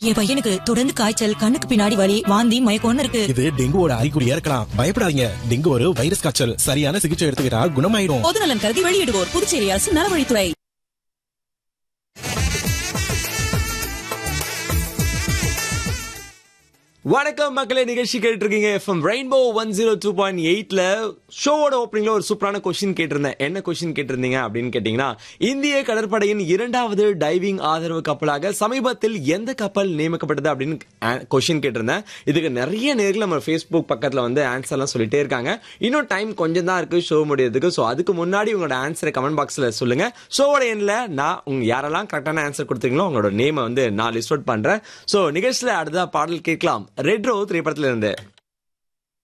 என் பையனுக்கு தொடர்ந்து காய்ச்சல் கண்ணுக்கு பின்னாடி வலி வாந்தி மயக்கம்னு இருக்கு இது டெங்குவோட அறிகுறியா இருக்கலாம் பயப்படாதீங்க டெங்கு ஒரு வைரஸ் காய்ச்சல் சரியான சிகிச்சை எடுத்துக்கிட்டா குணமாயிடும் பொது நலன் கருதி வெளியிடுவோர் புதுச்சேரி அரசு நலவழித்துறை வணக்கம் மக்களே நிகழ்ச்சி கேட்டு இருக்கீங்க FM rainbow one zero two point எயிட்ல ஷோவோட ஓப்பனிங்ல ஒரு சூப்பரான கொஸ்டின் கேட்டிருந்தேன் என்ன கொஸ்டின் கேட்டிருந்தீங்க அப்படின்னு கேட்டீங்கன்னா இந்திய கடற்படையின் இரண்டாவது டைவிங் ஆதரவு கப்பலாக சமீபத்தில் எந்த கப்பல் நியமிக்கப்பட்டது அப்படின்னு கொஸ்டின் கேட்டிருந்தேன் இதுக்கு நிறைய நேரில் நம்ம ஃபேஸ்புக் பக்கத்துல வந்து ஆன்சர்லாம் சொல்லிட்டே இருக்காங்க இன்னும் டைம் கொஞ்சம் தான் இருக்கு ஷோ முடியறதுக்கு ஸோ அதுக்கு முன்னாடி உங்களோட ஆன்சரை கமெண்ட் பாக்ஸ்ல சொல்லுங்க ஷோவோட எண்ணில் நான் உங்க யாரெல்லாம் கரெக்டான ஆன்சர் கொடுத்தீங்களோ உங்களோட நேமை வந்து நான் லிஸ்ட் அவுட் பண்றேன் ஸோ நிகழ்ச்சியில் அடுத்த பாடல் கேட்கலாம் ரெட் ரோ திரைப்படத்துல இருந்து